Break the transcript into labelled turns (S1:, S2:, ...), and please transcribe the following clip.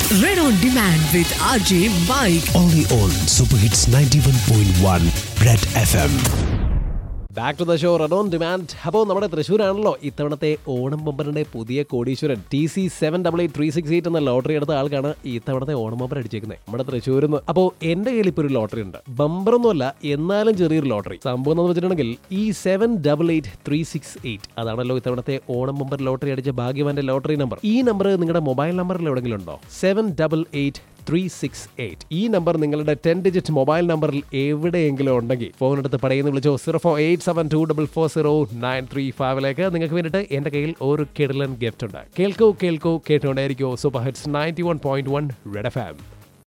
S1: Red on Demand with RJ Mike.
S2: Only on Super Hits 91.1 Red FM.
S3: Back to the show run on demand അപ്പോൾ നമ്മുടെ തൃശ്ശൂരാണല്ലോ ഇത്തവണത്തെ ഓണം ബമ്പറിന്റെ പുതിയ കോടീശ്വരൻ T C seven double eight three six eight എന്ന lottery എടുത്ത ആൾക്കാണ് ഇത്തവണത്തെ ഓണം ബമ്പർ അടിച്ചേക്കുന്നത് നമ്മുടെ തൃശ്ശൂരിൽ നിന്ന് അപ്പോൾ എന്റെ കയ്യിൽ ഇപ്പോൾ ഒരു ലോട്ടറി ഉണ്ട് ബമ്പർ ഒന്നുമല്ല എന്നാലും ചെറിയൊരു ലോട്ടറി സംഭവം എന്ന് വെച്ചിട്ടുണ്ടെങ്കിൽ ഈ seven double eight three six eight അതാണല്ലോ ഇത്തവണത്തെ ഓണം ബമ്പർ ലോട്ടറി അടിച്ച ഭാഗ്യവാന്റെ ലോട്ടറി നമ്പർ ഈ നമ്പർ നിങ്ങളുടെ മൊബൈൽ നമ്പറിൽ എവിടെയെങ്കിലും ഉണ്ടോ seven double eight three six eight ഈ നമ്പർ നിങ്ങളുടെ ടെൻ ഡിജിറ്റ് മൊബൈൽ നമ്പറിൽ എവിടെയെങ്കിലും ഉണ്ടെങ്കിൽ ഫോൺ എടുത്ത് പടയെന്ന് വിളിച്ചോ zero four eight seven two double four zero nine three ഫൈവിലേക്ക് നിങ്ങൾക്ക് വേണ്ടിയിട്ട് എന്റെ കയ്യിൽ ഒരു കിടലൻ ഗിഫ്റ്റ് ഉണ്ട് കേൾക്കൂ കേൾക്കൂ കേട്ടുകൊണ്ടേയിരിക്കോ super hits ninety one point one Red FM M